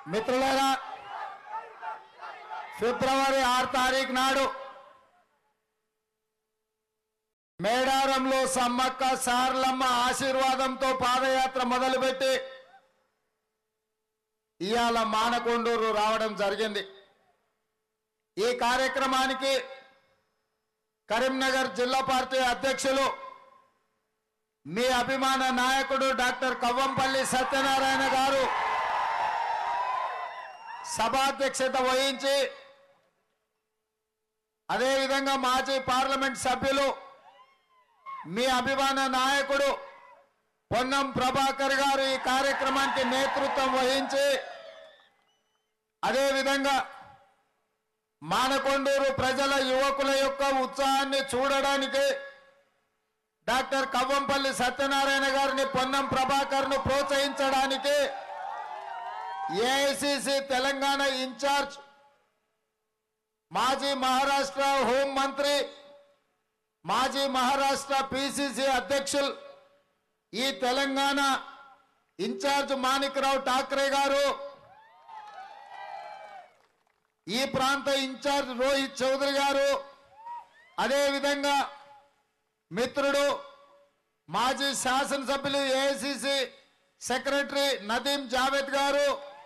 మిత్రులారా ఫిబ్రవరి ఆరు తారీఖు నాడు మేడారంలో సమ్మక్క సార్లమ్మ ఆశీర్వాదంతో పాదయాత్ర మొదలుపెట్టి ఇవాళ మానకొండూరు రావడం జరిగింది ఈ కార్యక్రమానికి కరీంనగర్ జిల్లా పార్టీ అధ్యక్షులు మీ అభిమాన నాయకుడు డాక్టర్ కవ్వంపల్లి సత్యనారాయణ గారు సభాధ్యక్షత వహించి అదేవిధంగా మాజీ పార్లమెంట్ సభ్యులు మీ అభిమాన నాయకుడు పొన్నం ప్రభాకర్ గారు ఈ కార్యక్రమానికి నేతృత్వం వహించి అదేవిధంగా మానకొండూరు ప్రజల యువకుల యొక్క ఉత్సాహాన్ని చూడడానికి డాక్టర్ కవ్వంపల్లి సత్యనారాయణ గారిని పొన్నం ప్రభాకర్ ను ప్రోత్సహించడానికి ఏఐసిసి తెలంగాణ ఇన్ఛార్జ్ మాజీ మహారాష్ట్ర హోం మంత్రి మాజీ మహారాష్ట్ర పిసిసి అధ్యక్షులు ఈ తెలంగాణ ఇన్ఛార్జ్ మాణిక్రావు ఠాక్రే గారు ఈ ప్రాంత ఇన్ఛార్జ్ రోహిత్ చౌదరి గారు అదేవిధంగా మిత్రుడు మాజీ శాసనసభ్యులు ఏఐసిసి సెక్రటరీ నదీం జావేద్ గారు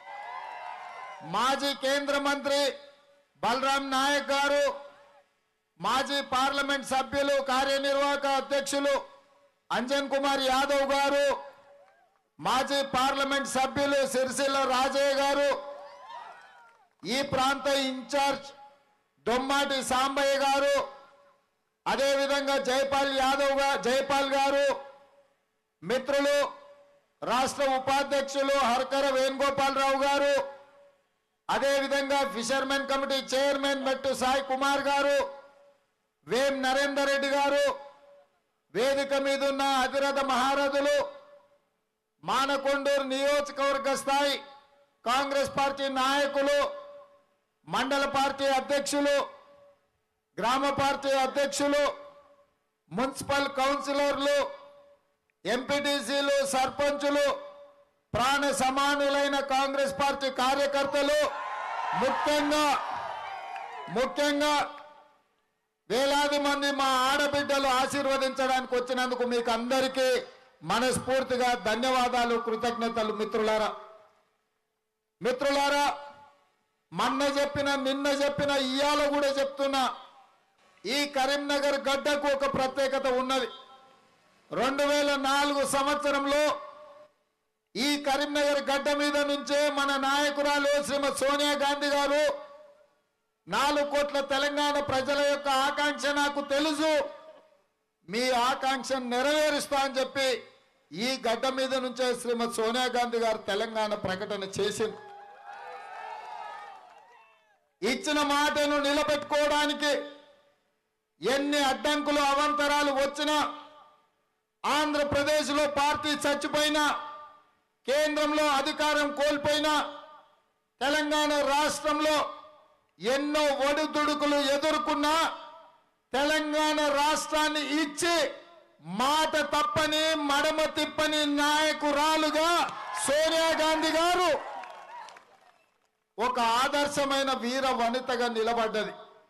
మాజీ కేంద్ర మంత్రి బలరాం నాయక్ గారు మాజీ పార్లమెంట్ సభ్యులు కార్యనిర్వాహక అధ్యక్షులు అంజన్ కుమార్ యాదవ్ గారు మాజీ పార్లమెంట్ సభ్యులు సిరిసిల్ల రాజయ్య గారు ఈ ప్రాంత ఇన్ఛార్జ్ దొమ్మాటి సాంబయ్య గారు అదేవిధంగా జైపాల్ యాదవ్ గా జైపాల్ గారు మిత్రులు రాష్ట్ర ఉపాధ్యక్షులు హర్కర వేణుగోపాలరావు గారు అదేవిధంగా ఫిషర్మెన్ కమిటీ చైర్మన్ మెట్టు సాయి కుమార్ గారు వేం నరేందర్ రెడ్డి గారు వేదిక మీద ఉన్న అధిరథ మహారథులు మానకొండూరు నియోజకవర్గ స్థాయి కాంగ్రెస్ పార్టీ నాయకులు మండల పార్టీ అధ్యక్షులు గ్రామ పార్టీ అధ్యక్షులు మున్సిపల్ కౌన్సిలర్లు ఎంపీటీసీలు సర్పంచులు ప్రాణ సమానులైన కాంగ్రెస్ పార్టీ కార్యకర్తలు ముఖ్యంగా ముఖ్యంగా వేలాది మంది మా ఆడబిడ్డలు ఆశీర్వదించడానికి వచ్చినందుకు మీకు అందరికీ మనస్ఫూర్తిగా ధన్యవాదాలు కృతజ్ఞతలు మిత్రులారా మిత్రులారా మొన్న చెప్పిన నిన్న చెప్పిన ఇయాల కూడా చెప్తున్నా ఈ కరీంనగర్ గడ్డకు ఒక ప్రత్యేకత ఉన్నది రెండు వేల నాలుగు సంవత్సరంలో ఈ కరీంనగర్ గడ్డ మీద నుంచే మన నాయకురాలు శ్రీమతి సోనియా గాంధీ గారు నాలుగు కోట్ల తెలంగాణ ప్రజల యొక్క ఆకాంక్ష నాకు తెలుసు మీ ఆకాంక్ష నెరవేరుస్తా అని చెప్పి ఈ గడ్డ మీద నుంచే శ్రీమతి సోనియా గాంధీ గారు తెలంగాణ ప్రకటన చేసింది ఇచ్చిన మాటను నిలబెట్టుకోవడానికి ఎన్ని అడ్డంకులు అవంతరాలు వచ్చినా ఆంధ్రప్రదేశ్లో పార్టీ చచ్చిపోయినా కేంద్రంలో అధికారం కోల్పోయినా తెలంగాణ రాష్ట్రంలో ఎన్నో ఒడిదుడుకులు ఎదుర్కొన్నా తెలంగాణ రాష్ట్రాన్ని ఇచ్చి మాట తప్పని మడమ తిప్పని నాయకురాలుగా సోనియా గాంధీ గారు ఒక ఆదర్శమైన వీర వనితగా నిలబడ్డది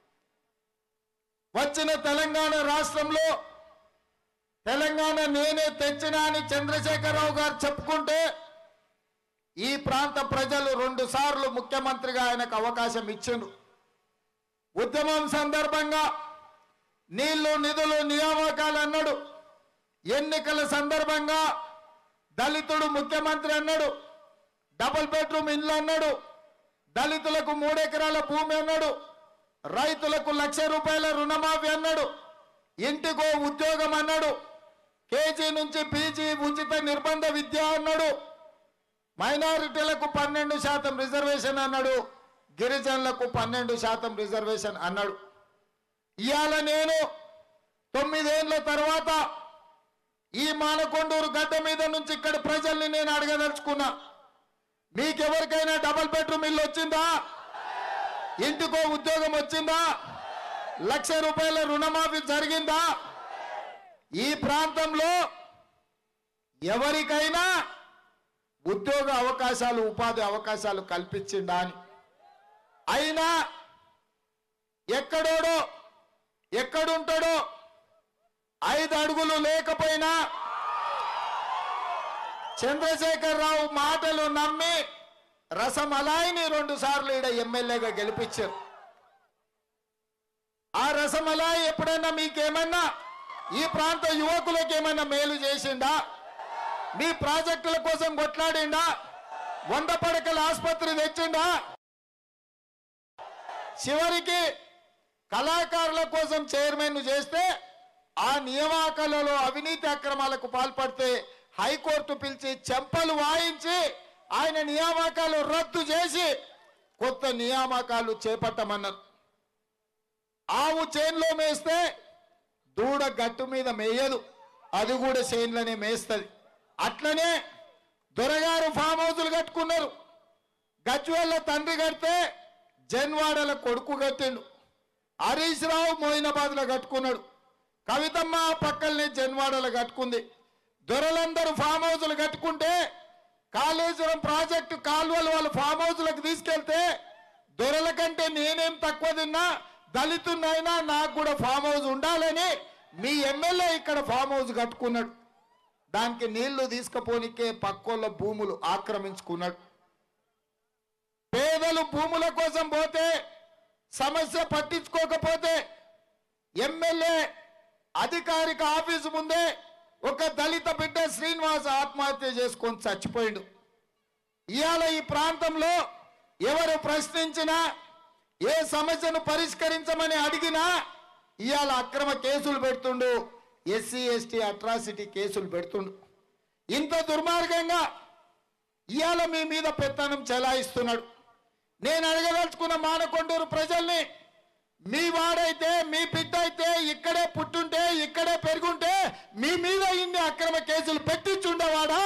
వచ్చిన తెలంగాణ రాష్ట్రంలో తెలంగాణ నేనే తెచ్చినా అని చంద్రశేఖరరావు గారు చెప్పుకుంటే ఈ ప్రాంత ప్రజలు రెండు సార్లు ముఖ్యమంత్రిగా ఆయనకు అవకాశం ఇచ్చిండ్రు ఉద్యమం సందర్భంగా నీళ్లు నిధులు నియామకాలు అన్నాడు ఎన్నికల సందర్భంగా దళితుడు ముఖ్యమంత్రి అన్నాడు డబుల్ బెడ్రూమ్ ఇల్లు అన్నాడు దళితులకు మూడెకరాల భూమి అన్నాడు రైతులకు లక్ష రూపాయల రుణమాఫీ అన్నాడు ఇంటికో ఉద్యోగం అన్నాడు కేజీ నుంచి పీజీ ఉచిత నిర్బంధ విద్య అన్నాడు మైనారిటీలకు పన్నెండు శాతం రిజర్వేషన్ అన్నాడు గిరిజనులకు పన్నెండు శాతం రిజర్వేషన్ అన్నాడు ఇవాళ నేను తొమ్మిదేళ్ల తర్వాత ఈ మానకొండూరు గడ్డ మీద నుంచి ఇక్కడ ప్రజల్ని నేను అడగదలుచుకున్నా మీకెవరికైనా డబల్ బెడ్రూమ్ ఇల్లు వచ్చిందా ఇంటికో ఉద్యోగం వచ్చిందా లక్ష రూపాయల రుణమాఫీ జరిగిందా ఈ ప్రాంతంలో ఎవరికైనా ఉద్యోగ అవకాశాలు ఉపాధి అవకాశాలు కల్పించిండా అని అయినా ఎక్కడోడో ఎక్కడుంటాడో ఐదు అడుగులు లేకపోయినా చంద్రశేఖరరావు మాటలు నమ్మి రసమలాయిని రెండు సార్లు ఈడ ఎమ్మెల్యేగా గెలిపించారు ఆ రసమలాయి ఎప్పుడైనా మీకేమన్నా ఈ ప్రాంత యువకులకు ఏమైనా మేలు చేసిండా మీ ప్రాజెక్టుల కోసం కొట్లాడిండా వంద పడకల ఆసుపత్రి తెచ్చిండా చివరికి కళాకారుల కోసం చైర్మన్ చేస్తే ఆ నియామకాలలో అవినీతి అక్రమాలకు పాల్పడితే హైకోర్టు పిలిచి చెంపలు వాయించి ఆయన నియామకాలు రద్దు చేసి కొత్త నియామకాలు చేపట్టమన్నారు ఆవు చేన్లో మేస్తే దూడ గట్టు మీద మేయదు అది కూడా చేన్లనే మేస్తుంది అట్లనే దొరగారు ఫామ్ హౌసులు కట్టుకున్నారు గజ్వేళ్ళ తండ్రి కడితే జన్వాడల కొడుకు కట్టిండు హరీష్ రావు మోయినాబాద్లో కట్టుకున్నాడు కవితమ్మ పక్కల్ని జన్వాడలో కట్టుకుంది దొరలందరూ ఫామ్ హౌసులు కట్టుకుంటే కాళేశ్వరం ప్రాజెక్టు కాలువలు వాళ్ళు ఫామ్ హౌసులకు తీసుకెళ్తే దొరల కంటే నేనేం తక్కువ తిన్నా దళితున్నైనా నాకు కూడా ఫామ్ హౌస్ ఉండాలని మీ ఎమ్మెల్యే ఇక్కడ ఫామ్ హౌస్ కట్టుకున్నాడు దానికి నీళ్లు తీసుకపోనికే పక్కోళ్ళ భూములు ఆక్రమించుకున్నాడు పేదలు భూముల కోసం పోతే సమస్య పట్టించుకోకపోతే ఎమ్మెల్యే అధికారిక ఆఫీసు ముందే ఒక దళిత బిడ్డ శ్రీనివాస్ ఆత్మహత్య చేసుకొని చచ్చిపోయిండు ఇవాళ ఈ ప్రాంతంలో ఎవరు ప్రశ్నించినా ఏ సమస్యను పరిష్కరించమని అడిగినా ఇవాళ అక్రమ కేసులు పెడుతుండు ఎస్సీ ఎస్టీ అట్రాసిటీ కేసులు పెడుతుండు ఇంత దుర్మార్గంగా ఇవాళ మీ మీద పెత్తనం చెలాయిస్తున్నాడు నేను అడగదలుచుకున్న మానకొండూరు ప్రజల్ని మీ వాడైతే మీ బిడ్డ అయితే ఇక్కడే పుట్టుంటే ఇక్కడే పెరుగుంటే మీ మీద ఇన్ని అక్రమ కేసులు పెట్టించుండేవాడా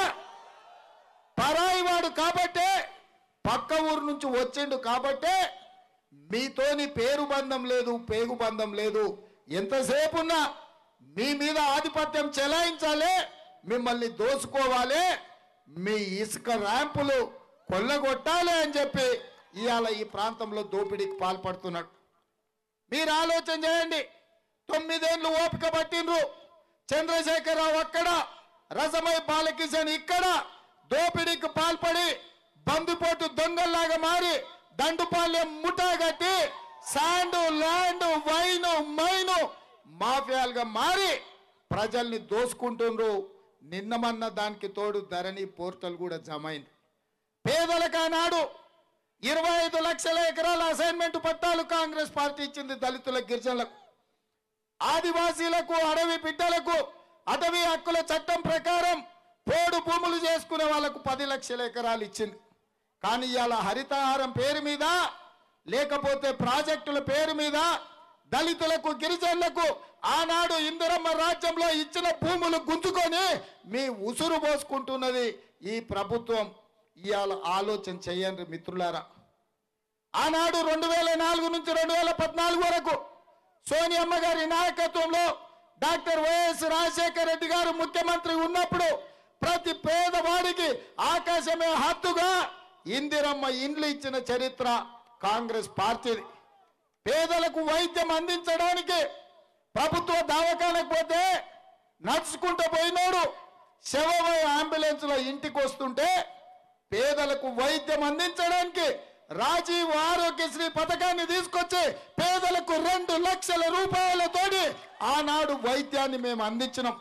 పరాయి వాడు కాబట్టే పక్క ఊరు నుంచి వచ్చిండు కాబట్టే మీతోని పేరు బంధం లేదు పేగు బంధం లేదు ఎంతసేపు ఉన్నా మీ మీద ఆధిపత్యం చెలాయించాలి మిమ్మల్ని దోసుకోవాలి మీ ఇసుక ర్యాంపులు కొల్లగొట్టాలి అని చెప్పి ఇవాళ ఈ ప్రాంతంలో దోపిడీకి పాల్పడుతున్నాడు మీరు ఆలోచన చేయండి తొమ్మిదేళ్లు ఓపిక పట్టిండ్రు చంద్రశేఖరరావు అక్కడ రసమై బాలకిషన్ ఇక్కడ దోపిడీకి పాల్పడి బందుపోటు దొంగల్లాగా మారి దండుపాలెం ముఠా కట్టి శాండ్ ల్యాండ్ వైన్ మైను మాఫియాలుగా మారి ప్రజల్ని దోసుకుంటుండ్రు నిన్నమన్న దానికి తోడు ధరణి పోర్టల్ కూడా జమ అయింది పేదలకు ఆనాడు ఇరవై ఐదు లక్షల ఎకరాల అసైన్మెంట్ పట్టాలు కాంగ్రెస్ పార్టీ ఇచ్చింది దళితుల గిరిజనులకు ఆదివాసీలకు అడవి బిడ్డలకు అటవీ హక్కుల చట్టం ప్రకారం పోడు భూములు చేసుకునే వాళ్ళకు పది లక్షల ఎకరాలు ఇచ్చింది కానీ ఇవాళ హరితహారం పేరు మీద లేకపోతే ప్రాజెక్టుల పేరు మీద దళితులకు గిరిజనులకు ఆనాడు ఇందిరమ్మ రాజ్యంలో ఇచ్చిన భూములు గుంజుకొని మీ ఉసురు పోసుకుంటున్నది ఈ ప్రభుత్వం ఇవాళ ఆలోచన చేయండి మిత్రులారా ఆనాడు రెండు వేల నాలుగు నుంచి రెండు వేల పద్నాలుగు వరకు సోనియమ్మ గారి నాయకత్వంలో డాక్టర్ వైఎస్ రాజశేఖర రెడ్డి గారు ముఖ్యమంత్రి ఉన్నప్పుడు ప్రతి పేదవాడికి ఆకాశమే హత్తుగా ఇందిరమ్మ ఇండ్లు ఇచ్చిన చరిత్ర కాంగ్రెస్ పార్టీది పేదలకు వైద్యం అందించడానికి ప్రభుత్వ దవాఖానకు పోతే నడుచుకుంటూ పోయినోడు శవమై అంబులెన్స్ లో ఇంటికి వస్తుంటే పేదలకు వైద్యం అందించడానికి రాజీవ్ ఆరోగ్యశ్రీ పథకాన్ని తీసుకొచ్చి పేదలకు రెండు లక్షల రూపాయలతోటి ఆనాడు వైద్యాన్ని మేము అందించినాం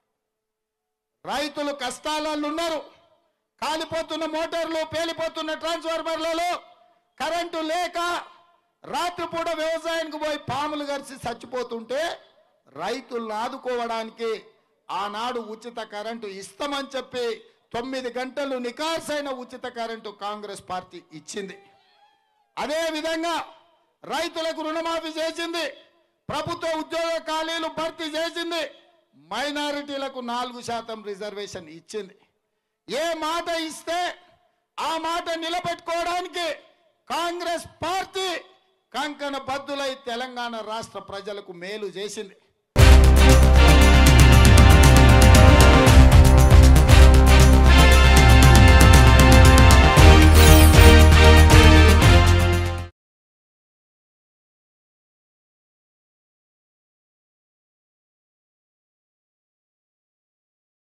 రైతులు కష్టాలలో ఉన్నారు కాలిపోతున్న మోటార్లు పేలిపోతున్న ట్రాన్స్ఫార్మర్లలో కరెంటు లేక రాత్రిపూట వ్యవసాయానికి పోయి పాములు గరిచి చచ్చిపోతుంటే రైతులను ఆదుకోవడానికి ఆనాడు ఉచిత కరెంటు ఇస్తామని చెప్పి తొమ్మిది గంటలు నికార్సైన ఉచిత కరెంటు కాంగ్రెస్ పార్టీ ఇచ్చింది అదే విధంగా రైతులకు రుణమాఫీ చేసింది ప్రభుత్వ ఉద్యోగ ఖాళీలు భర్తీ చేసింది మైనారిటీలకు నాలుగు శాతం రిజర్వేషన్ ఇచ్చింది ఏ మాట ఇస్తే ఆ మాట నిలబెట్టుకోవడానికి కాంగ్రెస్ పార్టీ కంకణ బద్దులై తెలంగాణ రాష్ట్ర ప్రజలకు మేలు చేసింది